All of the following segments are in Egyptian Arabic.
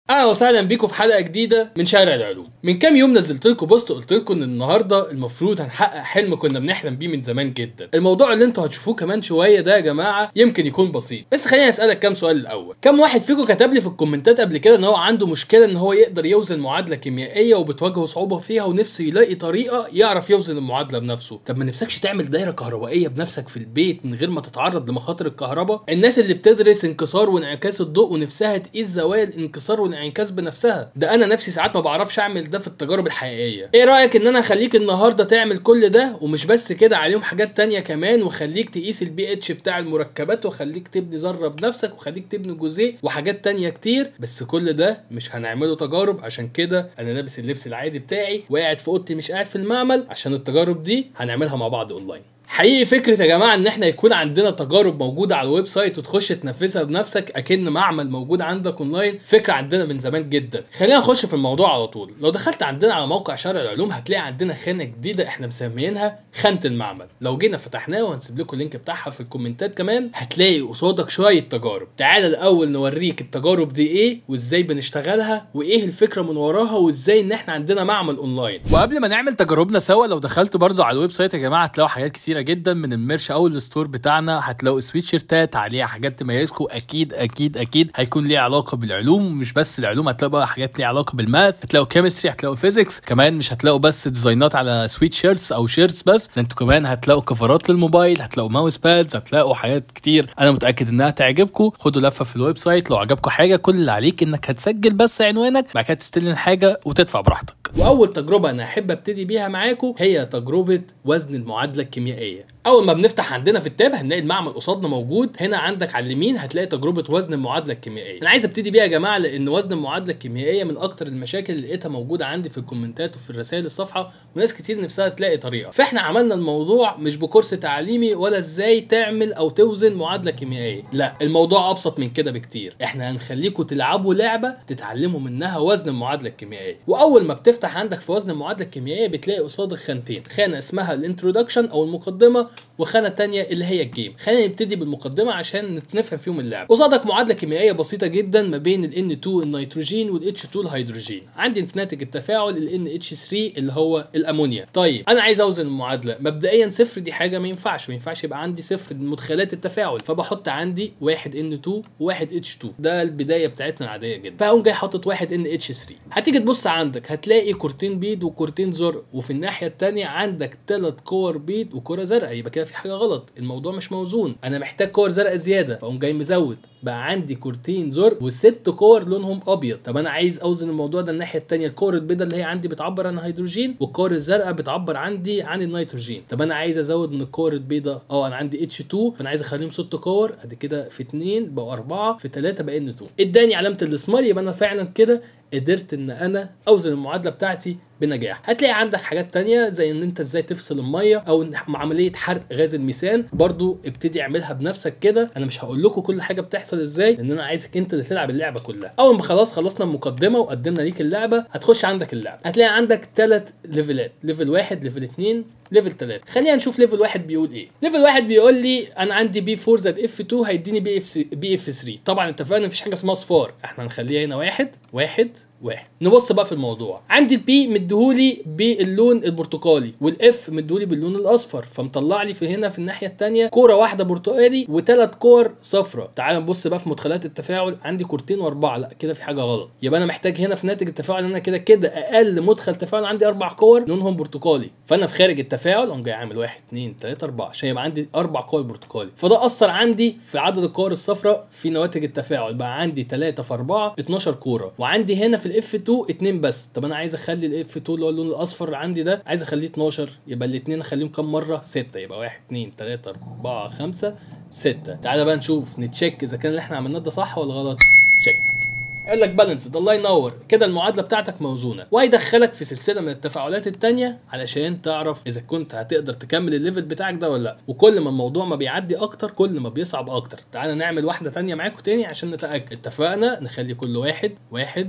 اهلا وسهلا بيكم في حلقه جديده من شارع العلوم من كام يوم نزلت لكم بوست قلت لكم ان النهارده المفروض هنحقق حلم كنا بنحلم بيه من زمان جدا الموضوع اللي انتوا هتشوفوه كمان شويه ده يا جماعه يمكن يكون بسيط بس خليني اسالك كام سؤال الاول كم واحد فيكم كتب لي في الكومنتات قبل كده ان هو عنده مشكله ان هو يقدر يوزن معادله كيميائيه وبتواجهه صعوبه فيها ونفسه يلاقي طريقه يعرف يوزن المعادله بنفسه طب ما نفسكش تعمل دايره كهربائيه بنفسك في البيت من غير ما تتعرض لمخاطر الكهرباء الناس اللي بتدرس انكسار وانعكاس الضوء ونفسها تقيس زوايا الانكسار والانعكاس بنفسها ده انا نفسي ساعات ما بعرفش اعمل ده في التجارب الحقيقيه ايه رايك ان انا اخليك النهارده تعمل كل ده ومش بس كده عليهم حاجات تانية كمان واخليك تقيس البي اتش بتاع المركبات واخليك تبني ذره بنفسك وخليك تبني جزيء وحاجات تانية كتير بس كل ده مش هنعمله تجارب عشان كده انا لابس اللبس العادي بتاعي وقاعد في اوضتي مش قاعد في المعمل عشان التجارب دي هنعملها مع بعض اونلاين حقيقي فكرة يا جماعة ان احنا يكون عندنا تجارب موجودة على الويب سايت وتخش تنفذها بنفسك اكن معمل موجود عندك اونلاين فكرة عندنا من زمان جدا خلينا نخش في الموضوع على طول لو دخلت عندنا على موقع شارع العلوم هتلاقي عندنا خانة جديدة احنا مسميينها خانة المعمل لو جينا فتحناها وهنسيب لكم اللينك بتاعها في الكومنتات كمان هتلاقي قصادك شوية تجارب تعالى الاول نوريك التجارب دي ايه وازاي بنشتغلها وايه الفكرة من وراها وازاي ان احنا عندنا معمل اونلاين وقبل ما نعمل تجاربنا سوا لو دخلتوا برضو على الويب سايت يا جماعة هتلاقوا حاجات كتيرة جدا من الميرش او الستور بتاعنا هتلاقوا سويتشيرتات عليها حاجات تميزكم اكيد اكيد اكيد هيكون ليها علاقه بالعلوم مش بس العلوم هتلاقوا بقى حاجات ليها علاقه بالماث هتلاقوا كيمستري هتلاقوا فيزيكس كمان مش هتلاقوا بس ديزاينات على سويت شيرتس او شيرتس بس ده انتوا كمان هتلاقوا كفرات للموبايل هتلاقوا ماوس بادز هتلاقوا حاجات كتير انا متاكد انها تعجبكم خدوا لفه في الويب سايت لو عجبكم حاجه كل اللي عليك انك هتسجل بس عنوانك بعد كده تستلم حاجه وتدفع براحتك واول تجربه انا احب ابتدي بيها معاكم هي تجربه وزن المعادله الكيميائيه اول ما بنفتح عندنا في التاب هنلاقي المعمل قصادنا موجود هنا عندك على اليمين هتلاقي تجربه وزن المعادله الكيميائيه انا عايز ابتدي بيها يا جماعه لان وزن المعادله الكيميائيه من اكتر المشاكل اللي لقيتها موجوده عندي في الكومنتات وفي الرسائل الصفحه وناس كتير نفسها تلاقي طريقه فاحنا عملنا الموضوع مش بكورس تعليمي ولا ازاي تعمل او توزن معادله كيميائيه لا الموضوع ابسط من كده بكتير احنا هنخليكم تلعبوا لعبه تتعلموا منها وزن المعادله الكيميائيه واول ما بتفتح عندك في وزن المعادله الكيميائيه بتلاقي قصادك خانتين خانه اسمها الانترودكشن او المقدمه وخانه تانية اللي هي الجيم خلينا نبتدي بالمقدمه عشان نتنفهم فيهم اللعب قصادك معادله كيميائيه بسيطه جدا ما بين ال N2 النيتروجين وال H2 الهيدروجين عندي في ناتج التفاعل ال NH3 اللي هو الامونيا طيب انا عايز اوزن المعادله مبدئيا صفر دي حاجه ما ينفعش ما ينفعش يبقى عندي صفر مدخلات التفاعل فبحط عندي واحد N2 وواحد H2 ده البدايه بتاعتنا العاديه جدا فاقوم جاي حاطط واحد NH3 هتيجي تبص عندك هتلاقي كورتين بيض وكورتين زرق وفي الناحيه الثانيه عندك ثلاث كور بيض وكره زرقاء يبقى كده في حاجه غلط الموضوع مش موزون انا محتاج كور زرقاء زياده فاقوم جاي مزود بقى عندي كورتين زرق وست كور لونهم ابيض طب انا عايز اوزن الموضوع ده الناحيه الثانيه الكور البيضاء اللي هي عندي بتعبر عن الهيدروجين والكور الزرقاء بتعبر عندي عن النيتروجين طب انا عايز ازود من الكور البيضاء اه انا عندي اتش 2 فانا عايز اخليهم ست كور ادي كده في 2 بقوا 4 في 3 بقى ان 2 اداني علامه الاسمار يبقى انا فعلا كده قدرت ان انا اوزن المعادله بتاعتي بنجاح هتلاقي عندك حاجات تانية زي ان انت ازاي تفصل الميه او عمليه حرق غاز الميثان برضو ابتدي اعملها بنفسك كده انا مش هقول لكم كل حاجه بتحصل ازاي لان انا عايزك انت اللي تلعب اللعبه كلها اول ما خلاص خلصنا المقدمه وقدمنا ليك اللعبه هتخش عندك اللعبه هتلاقي عندك ثلاث ليفلات ليفل واحد ليفل اتنين ليفل 3 خلينا نشوف ليفل واحد بيقول ايه ليفل واحد بيقول لي انا عندي بي 4 زائد اف 2 هيديني بي اف بي اف 3 طبعا اتفقنا مفيش حاجه اسمها صفار احنا هنخليها هنا واحد واحد واحد نبص بقى في الموضوع عندي البي مديهولي باللون البرتقالي والاف مديهولي باللون الاصفر فمطلع لي في هنا في الناحيه الثانيه كوره واحده برتقالي وثلاث كور صفراء تعال نبص بقى في مدخلات التفاعل عندي كورتين واربعه لا كده في حاجه غلط يبقى انا محتاج هنا في ناتج التفاعل انا كده كده اقل مدخل تفاعل عندي اربع كور لونهم برتقالي فانا في خارج التفاعل اقوم جاي عامل واحد اثنين ثلاثه اربعه عشان يبقى عندي اربع كور برتقالي فده اثر عندي في عدد الكور الصفراء في نواتج التفاعل بقى عندي 3 في 4 12 كوره وعندي هنا في الاف 2 2 بس طب انا عايز اخلي الاف 2 اللي هو اللون الاصفر عندي ده عايز اخليه 12 يبقى الاثنين اخليهم كام مره 6 يبقى 1 2 3 4 5 6 تعالى بقى نشوف نتشيك اذا كان اللي احنا عملناه ده صح ولا غلط تشيك يقول لك بالانس الله ينور كده المعادله بتاعتك موزونه وهيدخلك في سلسله من التفاعلات التانية علشان تعرف اذا كنت هتقدر تكمل الليفل بتاعك ده ولا لا وكل ما الموضوع ما بيعدي اكتر كل ما بيصعب اكتر تعالى نعمل واحده تانية معاكم تاني عشان نتاكد اتفقنا نخلي كل واحد واحد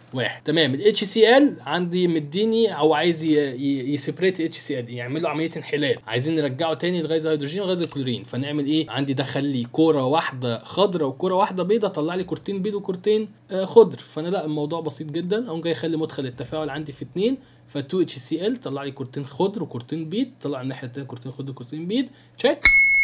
واحد تمام الاتش سي ال عندي مديني او عايز يسيبريت اتش سي ال يعمل له عمليه انحلال عايزين نرجعه تاني لغاز الهيدروجين وغاز الكلورين فنعمل ايه عندي دخل لي كوره واحده خضراء وكوره واحده بيضاء طلع لي كورتين بيض وكورتين آه خضر فانا لا الموضوع بسيط جدا اقوم جاي اخلي مدخل التفاعل عندي في اتنين ف 2 اتش سي ال طلع لي كورتين خضر وكورتين بيض طلع الناحيه التانيه كورتين خضر وكورتين بيض تشيك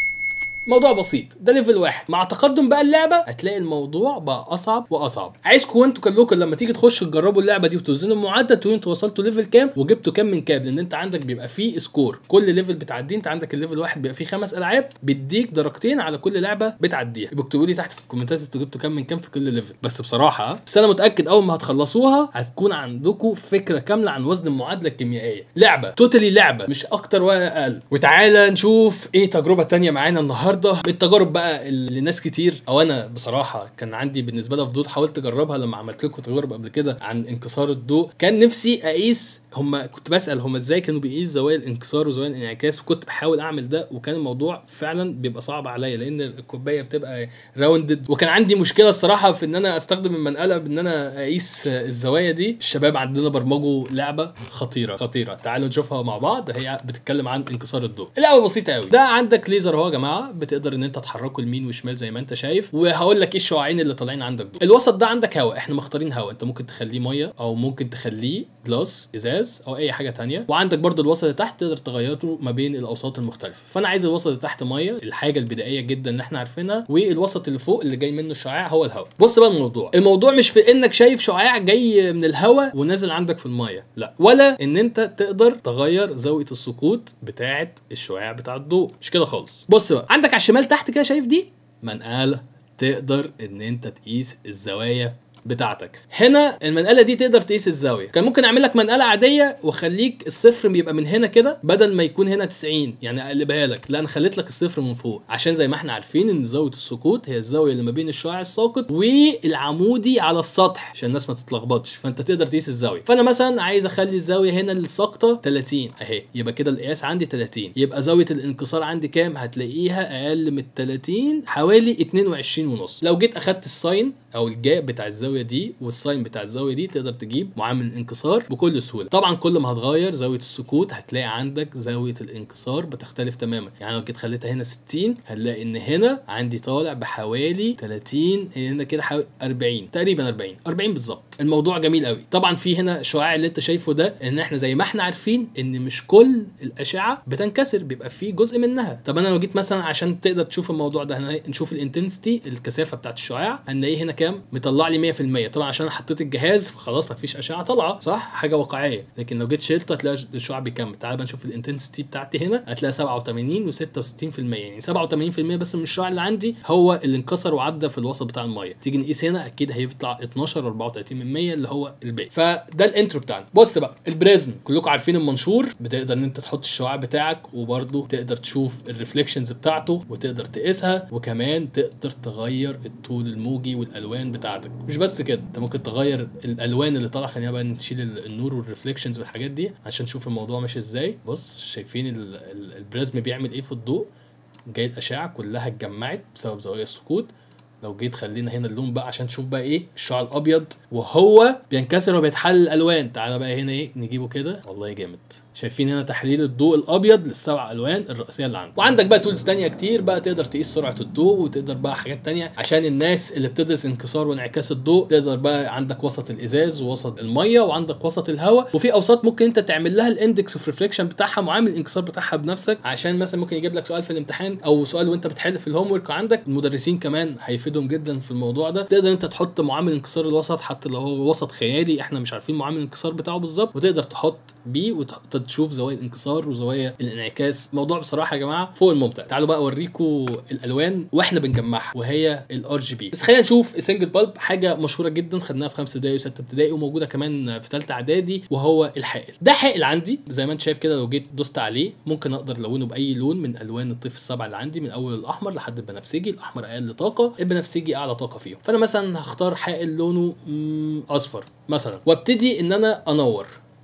موضوع بسيط ده ليفل واحد مع تقدم بقى اللعبه هتلاقي الموضوع بقى اصعب واصعب عايزكم انتوا كلكم لما تيجي تخشوا تجربوا اللعبه دي وتوزنوا المعدل تقولوا انتوا وصلتوا ليفل كام وجبتوا كام من كام لان انت عندك بيبقى فيه سكور كل ليفل بتعديه انت عندك الليفل واحد بيبقى فيه خمس العاب بيديك درجتين على كل لعبه بتعديها يبقى اكتبوا لي تحت في الكومنتات انتوا جبتوا كام من كام في كل ليفل بس بصراحه بس انا متاكد اول ما هتخلصوها هتكون عندكم فكره كامله عن وزن المعادله الكيميائيه لعبه توتالي لعبه مش اكتر ولا اقل وتعالى نشوف ايه تجربه تانية معانا النهارده التجارب بقى اللي ناس كتير او انا بصراحه كان عندي بالنسبه لها فضول حاولت اجربها لما عملت لكم تجارب قبل كده عن انكسار الضوء كان نفسي اقيس هم كنت بسال هم ازاي كانوا بيقيس زوايا الانكسار وزوايا الانعكاس وكنت بحاول اعمل ده وكان الموضوع فعلا بيبقى صعب عليا لان الكوبايه بتبقى راوندد وكان عندي مشكله الصراحه في ان انا استخدم المنقله بان انا اقيس الزوايا دي الشباب عندنا برمجوا لعبه خطيره خطيره تعالوا نشوفها مع بعض هي بتتكلم عن انكسار الضوء اللعبه بسيطه قوي ده عندك ليزر اهو يا جماعه بتقدر ان انت تحركه يمين وشمال زي ما انت شايف وهقول لك ايه الشعاعين اللي طالعين عندك دول الوسط ده عندك هواء احنا مختارين هواء انت ممكن تخليه ميه او ممكن تخليه جلاس ازاز او اي حاجه تانية وعندك برضو الوسط اللي تحت تقدر تغيره ما بين الاوساط المختلفه فانا عايز الوسط اللي تحت ميه الحاجه البدائيه جدا اللي احنا عارفينها والوسط اللي فوق اللي جاي منه الشعاع هو الهواء بص بقى الموضوع الموضوع مش في انك شايف شعاع جاي من الهواء ونازل عندك في الميه لا ولا ان انت تقدر تغير زاويه السقوط بتاعه الشعاع بتاع الضوء مش كده خالص بص بقى عندك على الشمال تحت كده شايف دي منقاله تقدر ان انت تقيس الزوايا بتاعتك هنا المنقله دي تقدر تقيس الزاويه كان ممكن اعمل لك منقله عاديه واخليك الصفر بيبقى من هنا كده بدل ما يكون هنا 90 يعني اقلبها لك لا انا خليت لك الصفر من فوق عشان زي ما احنا عارفين ان زاويه السقوط هي الزاويه اللي ما بين الشعاع الساقط والعمودي على السطح عشان الناس ما تتلخبطش فانت تقدر تقيس الزاويه فانا مثلا عايز اخلي الزاويه هنا الساقطه 30 اهي يبقى كده القياس عندي 30 يبقى زاويه الانكسار عندي كام هتلاقيها اقل من 30 حوالي 22 ونص لو جيت اخدت الساين او الجاب بتاع الزاويه دي والساين بتاع الزاويه دي تقدر تجيب معامل الانكسار بكل سهوله طبعا كل ما هتغير زاويه السقوط هتلاقي عندك زاويه الانكسار بتختلف تماما يعني لو جيت خليتها هنا 60 هنلاقي ان هنا عندي طالع بحوالي 30 هنا كده حوالي 40 تقريبا 40 40 بالظبط الموضوع جميل قوي طبعا في هنا شعاع اللي انت شايفه ده ان احنا زي ما احنا عارفين ان مش كل الاشعه بتنكسر بيبقى في جزء منها طب انا لو جيت مثلا عشان تقدر تشوف الموضوع ده نشوف الانتنسيتي الكثافه بتاعت الشعاع هنلاقيه هنا كام مطلع لي 100% طبعا عشان انا حطيت الجهاز فخلاص مفيش اشعه طالعه صح حاجه واقعيه لكن لو جيت شلته هتلاقي الشعاع بيكمل تعال بقى نشوف الانتنسيتي بتاعتي هنا هتلاقي 87 و66% يعني 87% بس من الشعاع اللي عندي هو اللي انكسر وعدى في الوسط بتاع الميه تيجي نقيس هنا اكيد هيطلع 12 و34% اللي هو الباقي فده الانترو بتاعنا بص بقى البريزم كلكم عارفين المنشور بتقدر ان انت تحط الشعاع بتاعك وبرده تقدر تشوف الريفليكشنز بتاعته وتقدر تقيسها وكمان تقدر تغير الطول الموجي والالوان بتاعتك مش بس كده انت ممكن تغير الالوان اللي طالعه خلينا بقى نشيل النور والريفليكشنز والحاجات دي عشان نشوف الموضوع ماشي ازاي بص شايفين ال- ال- البريزم بيعمل ايه في الضوء جاي الاشعه كلها اتجمعت بسبب زوايا السقوط لو جيت خلينا هنا اللون بقى عشان تشوف بقى ايه الشعاع الابيض وهو بينكسر وبيتحلل الالوان تعالى بقى هنا ايه نجيبه كده والله جامد شايفين هنا تحليل الضوء الابيض للسبع الوان الرئيسيه اللي عندك وعندك بقى تولز تانية كتير بقى تقدر تقيس سرعه الضوء وتقدر بقى حاجات تانية عشان الناس اللي بتدرس انكسار وانعكاس الضوء تقدر بقى عندك وسط الازاز ووسط الميه وعندك وسط الهواء وفي اوساط ممكن انت تعمل لها الاندكس اوف ريفليكشن بتاعها معامل الانكسار بتاعها بنفسك عشان مثلا ممكن يجيب لك سؤال في الامتحان او سؤال وانت بتحل في الهوم ورك عندك المدرسين كمان هيفيدهم جدا في الموضوع ده تقدر انت تحط معامل انكسار الوسط حتى لو هو وسط خيالي احنا مش عارفين معامل الانكسار بتاعه بالظبط وتقدر تحط بيه وتشوف زوايا الانكسار وزوايا الانعكاس موضوع بصراحه يا جماعه فوق الممتع تعالوا بقى اوريكم الالوان واحنا بنجمعها وهي الار جي بي بس خلينا نشوف سنجل بالب حاجه مشهوره جدا خدناها في خمسه ابتدائي وسته ابتدائي وموجوده كمان في ثالثه اعدادي وهو الحائل ده حائل عندي زي ما انت شايف كده لو جيت دوست عليه ممكن اقدر الونه باي لون من الوان الطيف السبعه اللي عندي من اول الاحمر لحد البنفسجي الاحمر اقل طاقه البنفسجي اعلى طاقه فيهم فانا مثلا هختار حائل لونه مم، اصفر مثلا وابتدي ان انا انور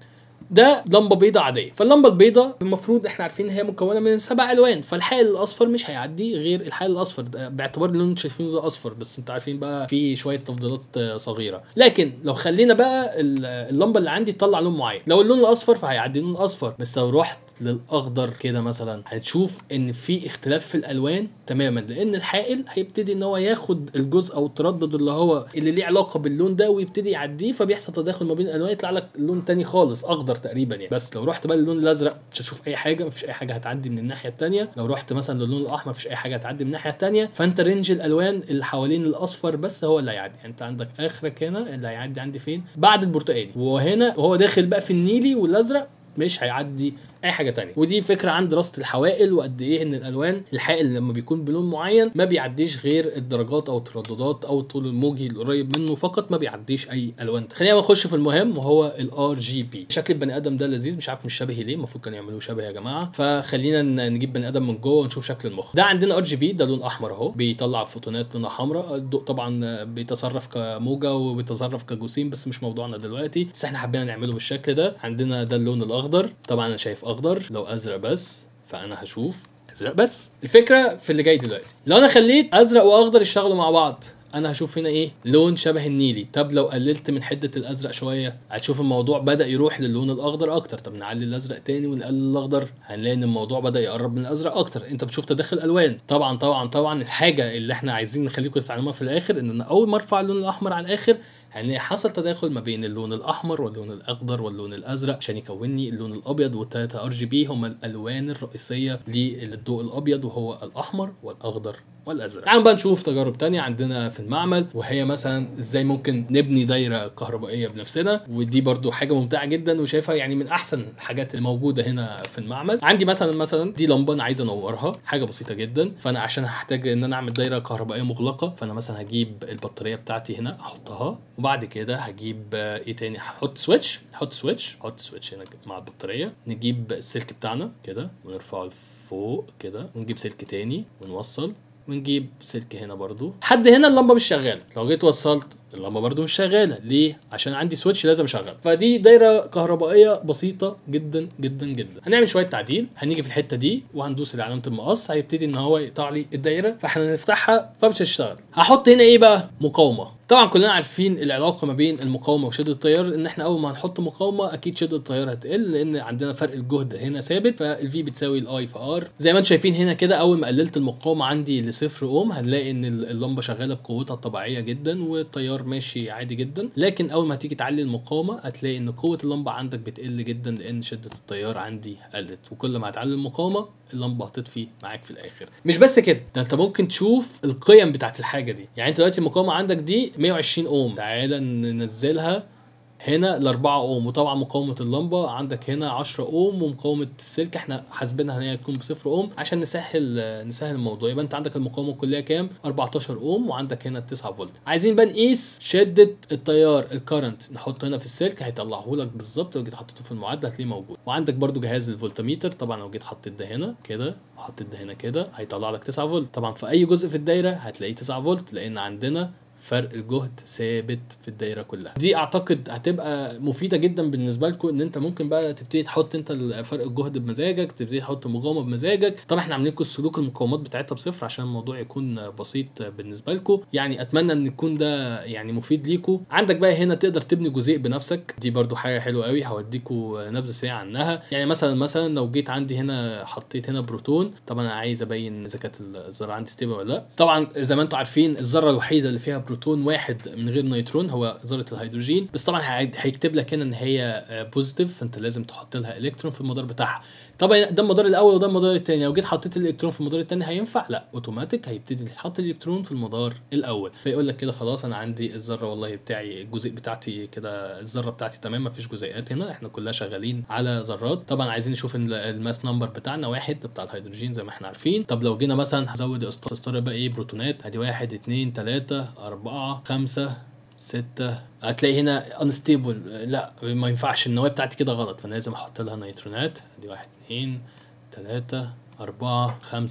ده لمبه بيضاء عاديه فاللمبه البيضاء المفروض احنا عارفين هي مكونه من سبع الوان فالحائل الاصفر مش هيعدي غير الحائل الاصفر ده باعتبار اللون اللي شايفينه ده اصفر بس انتوا عارفين بقى في شويه تفضيلات آه، صغيره لكن لو خلينا بقى ال- اللمبه اللي عندي تطلع لون معين لو اللون الاصفر فهيعدي لون اصفر بس لو رحت للاخضر كده مثلا هتشوف ان في اختلاف في الالوان تماما لان الحائل هيبتدي ان هو ياخد الجزء او التردد اللي هو اللي ليه علاقه باللون ده ويبتدي يعديه فبيحصل تداخل ما بين الالوان يطلع لك لون تاني خالص اخضر تقريبا يعني بس لو رحت بقى للون الازرق مش هتشوف اي حاجه مفيش اي حاجه هتعدي من الناحيه التانيه لو رحت مثلا للون الاحمر مفيش اي حاجه هتعدي من الناحيه التانيه فانت رينج الالوان اللي حوالين الاصفر بس هو اللي هيعدي يعني انت عندك اخرك هنا اللي هيعدي عندي فين بعد البرتقالي وهنا وهو داخل بقى في النيلي والازرق مش هيعدي اي حاجه تانية ودي فكره عن دراسه الحوائل وقد ايه ان الالوان الحائل لما بيكون بلون معين ما بيعديش غير الدرجات او الترددات او الطول الموجي القريب منه فقط ما بيعديش اي الوان خلينا نخش في المهم وهو الار جي بي شكل البني ادم ده لذيذ مش عارف مش شبهي ليه المفروض كانوا يعملوه شبه يا جماعه فخلينا ن- نجيب بني ادم من جوه ونشوف شكل المخ ده عندنا ار جي بي ده لون احمر اهو بيطلع فوتونات لونها حمراء الضوء طبعا بيتصرف كموجه وبيتصرف كجسيم بس مش موضوعنا دلوقتي بس احنا حبينا نعمله بالشكل ده عندنا ده اللون الاخضر طبعا انا شايف اخضر لو ازرق بس فانا هشوف ازرق بس الفكره في اللي جاي دلوقتي لو انا خليت ازرق واخضر يشتغلوا مع بعض انا هشوف هنا ايه لون شبه النيلي طب لو قللت من حده الازرق شويه هتشوف الموضوع بدا يروح للون الاخضر اكتر طب نعلي الازرق تاني ونقلل الاخضر هنلاقي ان الموضوع بدا يقرب من الازرق اكتر انت بتشوف تداخل الوان طبعا طبعا طبعا الحاجه اللي احنا عايزين نخليكم تتعلموها في الاخر ان انا اول ما ارفع اللون الاحمر على الاخر هنلاقي حصل تداخل ما بين اللون الاحمر واللون الاخضر واللون الازرق عشان يكون لي اللون الابيض والثلاثه ار جي بي هم الالوان الرئيسيه للضوء الابيض وهو الاحمر والاخضر والازرق تعالوا بقى نشوف تجارب تانية عندنا في المعمل وهي مثلا ازاي ممكن نبني دايره كهربائيه بنفسنا ودي برضو حاجه ممتعه جدا وشايفها يعني من احسن الحاجات الموجوده هنا في المعمل عندي مثلا مثلا دي لمبه انا عايز انورها حاجه بسيطه جدا فانا عشان هحتاج ان انا اعمل دايره كهربائيه مغلقه فانا مثلا هجيب البطاريه بتاعتي هنا احطها وبعد كده هجيب آه، ايه تاني هحط سويتش هحط سويتش هحط سويتش هنا مع البطاريه نجيب السلك بتاعنا كده ونرفعه لفوق كده ونجيب سلك تاني ونوصل ونجيب سلك هنا برضو لحد هنا اللمبه مش شغاله لو جيت وصلت اللمبه برضو مش شغاله ليه عشان عندي سويتش لازم اشغل فدي دايره كهربائيه بسيطه جدا جدا جدا هنعمل شويه تعديل هنيجي في الحته دي وهندوس على علامه المقص هيبتدي ان هو يقطع لي الدايره فاحنا نفتحها فمش هتشتغل هحط هنا ايه بقى مقاومه طبعا كلنا عارفين العلاقه ما بين المقاومه وشده التيار ان احنا اول ما هنحط مقاومه اكيد شده التيار هتقل لان عندنا فرق الجهد هنا ثابت فالفي بتساوي الاي في ار زي ما انتم شايفين هنا كده اول ما قللت المقاومه عندي لصفر اوم هنلاقي ان اللمبه شغاله بقوتها الطبيعيه جدا والتيار ماشي عادي جدا لكن اول ما تيجي تعلي المقاومه هتلاقي ان قوه اللمبه عندك بتقل جدا لان شده التيار عندي قلت وكل ما هتعلي المقاومه اللمبه هتطفي معاك في الاخر مش بس كده ده انت ممكن تشوف القيم بتاعت الحاجه دي يعني انت دلوقتي المقاومه عندك دي 120 اوم تعالى ننزلها هنا ل 4 اوم وطبعا مقاومه اللمبه عندك هنا 10 اوم ومقاومه السلك احنا حاسبينها ان هي تكون بصفر اوم عشان نسهل نسهل الموضوع يبقى انت عندك المقاومه الكليه كام 14 اوم وعندك هنا 9 فولت عايزين بقى نقيس شده التيار الكرنت نحطه هنا في السلك هيطلعه لك بالظبط لو جيت حطيته في المعادله هتلاقيه موجود وعندك برده جهاز الفولتميتر طبعا لو جيت حطيت ده هنا كده وحطيت ده هنا كده هيطلع لك 9 فولت طبعا في اي جزء في الدايره هتلاقيه 9 فولت لان عندنا فرق الجهد ثابت في الدايره كلها دي اعتقد هتبقى مفيده جدا بالنسبه لكم ان انت ممكن بقى تبتدي تحط انت فرق الجهد بمزاجك تبتدي تحط مقاومه بمزاجك طبعا احنا عاملين لكم السلوك المقاومات بتاعتها بصفر عشان الموضوع يكون بسيط بالنسبه لكم يعني اتمنى ان يكون ده يعني مفيد ليكم عندك بقى هنا تقدر تبني جزيء بنفسك دي برضو حاجه حلوه قوي هوديكم نبذه سريعه عنها يعني مثلا مثلا لو جيت عندي هنا حطيت هنا بروتون طبعا انا عايز ابين اذا كانت الذره عندي ستيبل ولا لا طبعا زي ما انتم عارفين الذره الوحيده اللي فيها بروتون واحد من غير نيوترون هو ذره الهيدروجين بس طبعا هيكتب لك هنا ان هي بوزيتيف فانت لازم تحط لها الكترون في المدار بتاعها طبعا ده المدار الاول وده المدار الثاني لو جيت حطيت الالكترون في المدار الثاني هينفع لا اوتوماتيك هيبتدي يتحط الالكترون في المدار الاول فيقول لك كده خلاص انا عندي الذره والله بتاعي الجزيء بتاعتي كده الذره بتاعتي تمام مفيش جزيئات هنا احنا كلها شغالين على ذرات طبعا عايزين نشوف الماس نمبر بتاعنا واحد بتاع الهيدروجين زي ما احنا عارفين طب لو جينا مثلا هزود استار بقى ايه بروتونات ادي واحد اتنين تلاته اربعه خمسه ستة هتلاقي هنا انستيبل لا ما ينفعش النواة بتاعتي كده غلط فانا لازم احط لها نيترونات دي واحد اتنين تلاتة أربعة خمسة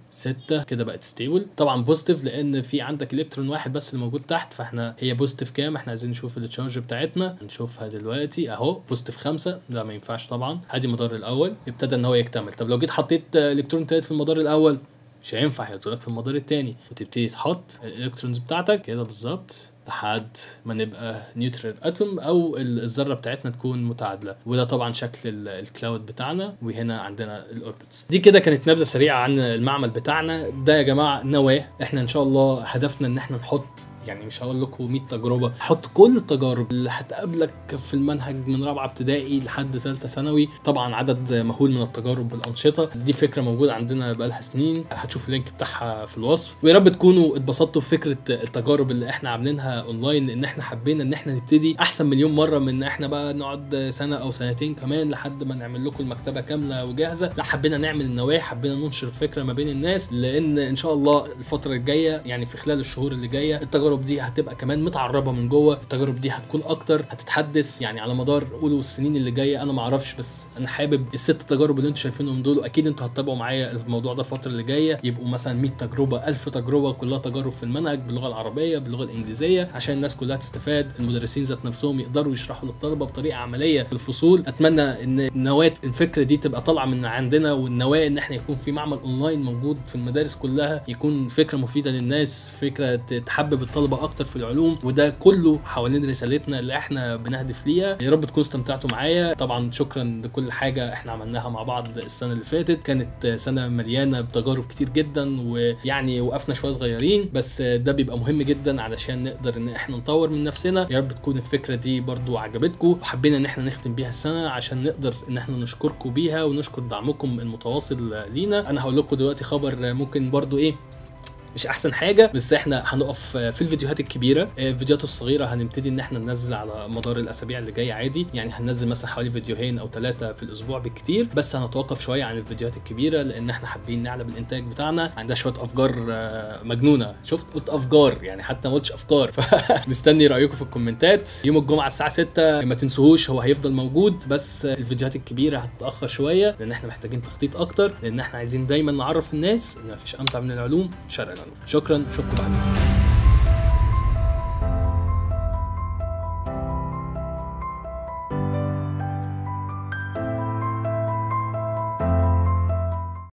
ستة كده بقت ستيبل طبعا بوزيتيف لان في عندك الكترون واحد بس اللي موجود تحت فاحنا هي بوزيتيف كام احنا عايزين نشوف التشارج بتاعتنا نشوفها دلوقتي اهو بوزيتيف خمسة ده ما ينفعش طبعا ادي المدار الاول ابتدى ان هو يكتمل طب لو جيت حطيت الكترون تالت في المدار الاول مش هينفع هيحطولك في المدار التاني وتبتدي تحط الالكترونز بتاعتك كده بالظبط لحد ما نبقى نيوترال اتوم او الذره بتاعتنا تكون متعادله وده طبعا شكل الكلاود بتاعنا وهنا عندنا الاوربتس دي كده كانت نبذه سريعه عن المعمل بتاعنا ده يا جماعه نواه احنا ان شاء الله هدفنا ان احنا نحط يعني مش هقول لكم 100 تجربه حط كل التجارب اللي هتقابلك في المنهج من رابعه ابتدائي لحد ثالثه ثانوي طبعا عدد مهول من التجارب والانشطه دي فكره موجوده عندنا بقالها سنين هتشوف اللينك بتاعها في الوصف ويا رب تكونوا اتبسطتوا بفكره التجارب اللي احنا عاملينها اونلاين لان احنا حبينا ان احنا نبتدي احسن مليون مره من ان احنا بقى نقعد سنه او سنتين كمان لحد ما نعمل لكم المكتبه كامله وجاهزه لا حبينا نعمل النواه حبينا ننشر الفكره ما بين الناس لان ان شاء الله الفتره الجايه يعني في خلال الشهور اللي جايه التجارب دي هتبقى كمان متعربه من جوه التجارب دي هتكون اكتر هتتحدث يعني على مدار قولوا السنين اللي جايه انا ما اعرفش بس انا حابب الست تجارب اللي انتم شايفينهم دول واكيد انتوا هتتابعوا معايا الموضوع ده الفتره اللي جايه يبقوا مثلا 100 تجربه 1000 تجربه كلها تجارب في المنهج باللغه العربيه باللغه الانجليزيه عشان الناس كلها تستفاد المدرسين ذات نفسهم يقدروا يشرحوا للطلبه بطريقه عمليه في الفصول اتمنى ان نواه الفكره دي تبقى طالعه من عندنا والنواه ان احنا يكون في معمل اونلاين موجود في المدارس كلها يكون فكره مفيده للناس فكره تحبب الطلبه اكتر في العلوم وده كله حوالين رسالتنا اللي احنا بنهدف ليها يا رب تكونوا استمتعتوا معايا طبعا شكرا لكل حاجه احنا عملناها مع بعض السنه اللي فاتت كانت سنه مليانه بتجارب كتير جدا ويعني وقفنا شويه صغيرين بس ده بيبقى مهم جدا علشان نقدر ان احنا نطور من نفسنا يا رب تكون الفكره دي برضو عجبتكم وحبينا ان احنا نختم بيها السنه عشان نقدر ان احنا نشكركم بيها ونشكر دعمكم المتواصل لينا انا هقول لكم دلوقتي خبر ممكن برضو ايه مش احسن حاجه بس احنا هنقف في الفيديوهات الكبيره الفيديوهات الصغيره هنبتدي ان احنا ننزل على مدار الاسابيع اللي جايه عادي يعني هننزل مثلا حوالي فيديوهين او ثلاثه في الاسبوع بالكتير بس هنتوقف شويه عن الفيديوهات الكبيره لان احنا حابين نعلى بالانتاج بتاعنا عندنا شويه افكار مجنونه شفت قلت افكار يعني حتى ما قلتش افكار فمستني رايكم في الكومنتات يوم الجمعه الساعه 6 ما تنسوهوش هو هيفضل موجود بس الفيديوهات الكبيره هتتاخر شويه لان احنا محتاجين تخطيط اكتر لان احنا عايزين دايما نعرف الناس ان مفيش امتع من العلوم شرق العلوم شكرا اشوفكم بعد